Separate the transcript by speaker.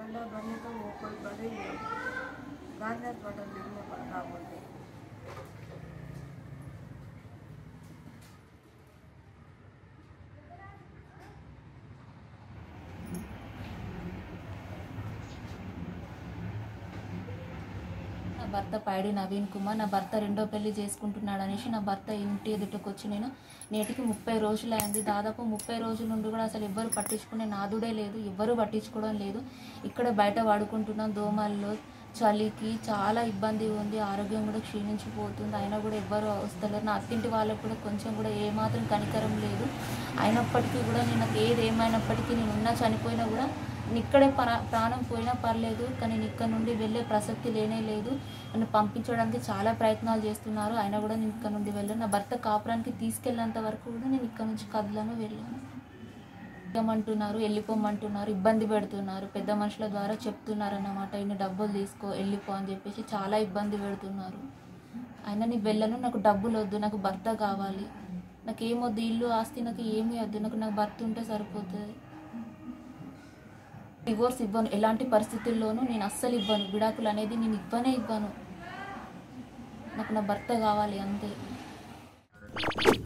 Speaker 1: ठंडा बने तो वो कोई बड़े ही गाजर बटन लिखने पड़ता बोलते
Speaker 2: నా భర్త పైడి నవీన్ కుమార్ నా భర్త రెండో పెళ్లి చేసుకుంటున్నాడు అనేసి నా భర్త ఇంటి ఎదుటకు వచ్చి నేను నేటికి ముప్పై రోజులు అయింది దాదాపు ముప్పై రోజుల నుండి కూడా అసలు ఎవ్వరు పట్టించుకునే నాదుడే లేదు ఎవ్వరు పట్టించుకోవడం లేదు ఇక్కడ బయట వాడుకుంటున్నాం దోమల్లో చలికి చాలా ఇబ్బంది ఉంది ఆరోగ్యం కూడా క్షీణించిపోతుంది అయినా కూడా ఎవ్వరు వస్తలేరు నా అత్తింటి వాళ్ళకు కూడా కొంచెం కూడా ఏమాత్రం కనికరం లేదు అయినప్పటికీ కూడా నేను నాకు ఏది ఏమైనప్పటికీ నేను ఉన్నా చనిపోయినా కూడా నేను ఇక్కడే ప్రా ప్రాణం పోయినా పర్లేదు కానీ నేను ఇక్కడ నుండి వెళ్ళే ప్రసక్తి లేనే లేదు నన్ను పంపించడానికి చాలా ప్రయత్నాలు చేస్తున్నారు అయినా కూడా నేను ఇక్కడ నుండి వెళ్ళాను నా భర్త కాపురానికి తీసుకెళ్ళేంత వరకు కూడా నేను ఇక్కడ నుంచి కదలను వెళ్ళాను వెళ్ళమంటున్నారు వెళ్ళిపోమంటున్నారు ఇబ్బంది పెడుతున్నారు పెద్ద మనుషుల ద్వారా చెప్తున్నారు అన్నమాట ఇన్ని డబ్బులు తీసుకో వెళ్ళిపో అని చెప్పేసి చాలా ఇబ్బంది పెడుతున్నారు అయినా నేను వెళ్ళను నాకు డబ్బులు వద్దు నాకు భర్త కావాలి నాకు ఏమొద్దు ఇల్లు ఆస్తి నాకు ఏమీ వద్దు నాకు నాకు భర్త ఉంటే సరిపోతుంది డివోర్స్ ఇవ్వను ఎలాంటి పరిస్థితుల్లోనూ నేను అస్సలు ఇవ్వను విడాకులు అనేది నేను ఇవ్వనే ఇవ్వను నాకు నా భర్త కావాలి అంతే